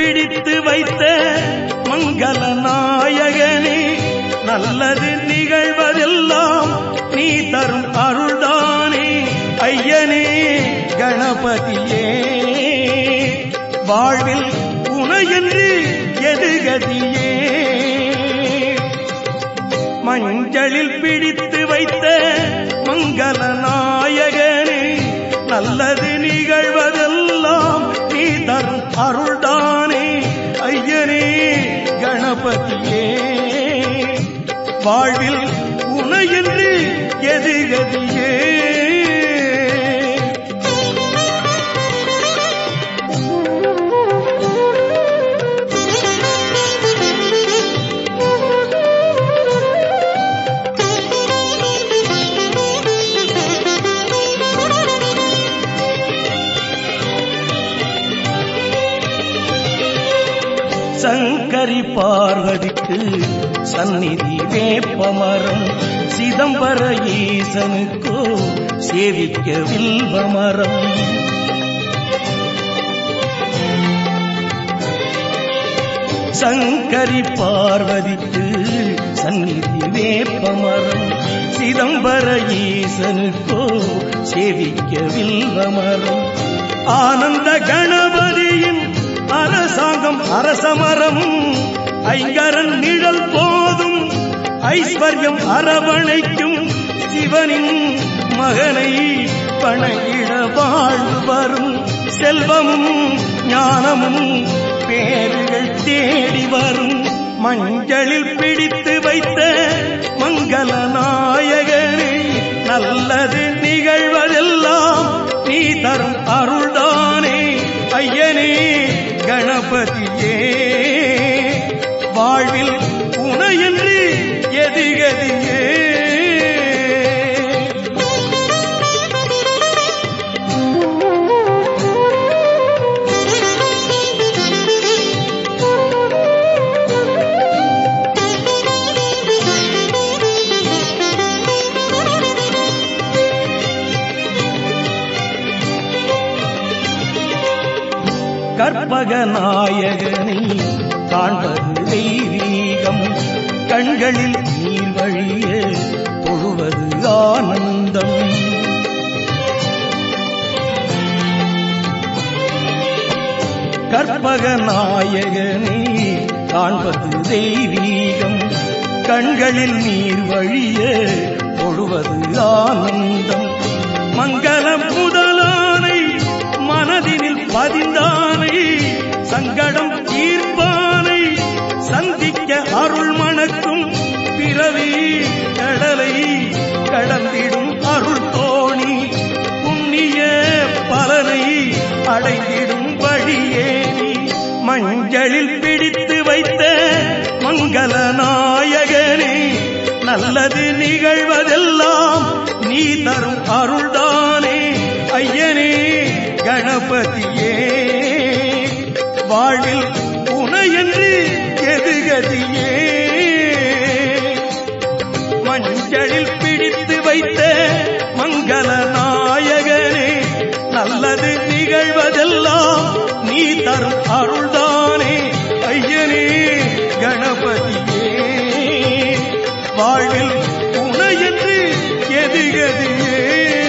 பிடித்து வைத்த மங்கள நாயகனே நல்லது நிகழ்வதெல்லாம் நீ தரும் அருள்தானே ஐயனே கணபதியே வாழ்வில் உனையென்று எதுகதியே மஞ்சளில் பிடித்து வைத்த மங்கள நாயகனே நல்லது நிகழ்வதெல்லாம் நீ தரும் அருள்தானே ஐயனே கணபதியே வாழ்வில் உனையென்று எதுகதியே சங்கரி பார்வதிக்கு சந்நிதி வேப்பமரம் சிதம்பர ஈசனுக்கோ சேவிக்க வில்வமரம் சங்கரி பார்வதிக்கு சந்நிதி வேப்பமரம் சிதம்பர ஈசனுக்கோ சேவிக்க வில்வமரம் ஆனந்த கணபதியின் அரசாங்கம் அரசமரம் ஐங்கரன் நிழல் போதும் ஐஸ்வர்யம் அரவணைக்கும் சிவனின் மகனை பணகிட வாழ்வு வரும் செல்வமும் ஞானமும் பேர்கள் தேடி வரும் மஞ்சளில் பிடித்து வைத்த மங்கள நாயகனே நல்லது நிகழ்வதெல்லாம் நீ தரும் அருள்தானே ஐயனே கணபதியே வாழ்வில் உனையன்று எதிகதியே கற்பக நாயகனை காண்பது தெய்வீகம் கண்களில் நீர் வழிய தொழுவது ஆனந்தம் கற்பக நாயகனை காண்பது தெய்வீகம் கண்களில் நீர் வழிய தொழுவது ஆனந்தம் மங்களம் முதலானை மனதினில் பதிந்தானை சங்கடம் தீர்ப்பானை சந்திக்க அருள் மணக்கும் பிறவி கடலை கடந்திடும் அருள் தோணி புண்ணிய பலனை அடைந்திடும் வழியேனி மஞ்சளில் பிடித்து வைத்த மங்கள நாயகனே நல்லது நிகழ்வதெல்லாம் நீ தரும் அருள்தானே ஐயனே கணபதியே வாழ்வில் உனையன்று எதுகதியே மஞ்சளில் பிடித்து வைத்த மங்கள நாயகனே நல்லது நிகழ்வதெல்லாம் நீ தரும் அருள்தானே ஐயனே கணபதியே வாழ்வில் உனையன்று எதுகதியே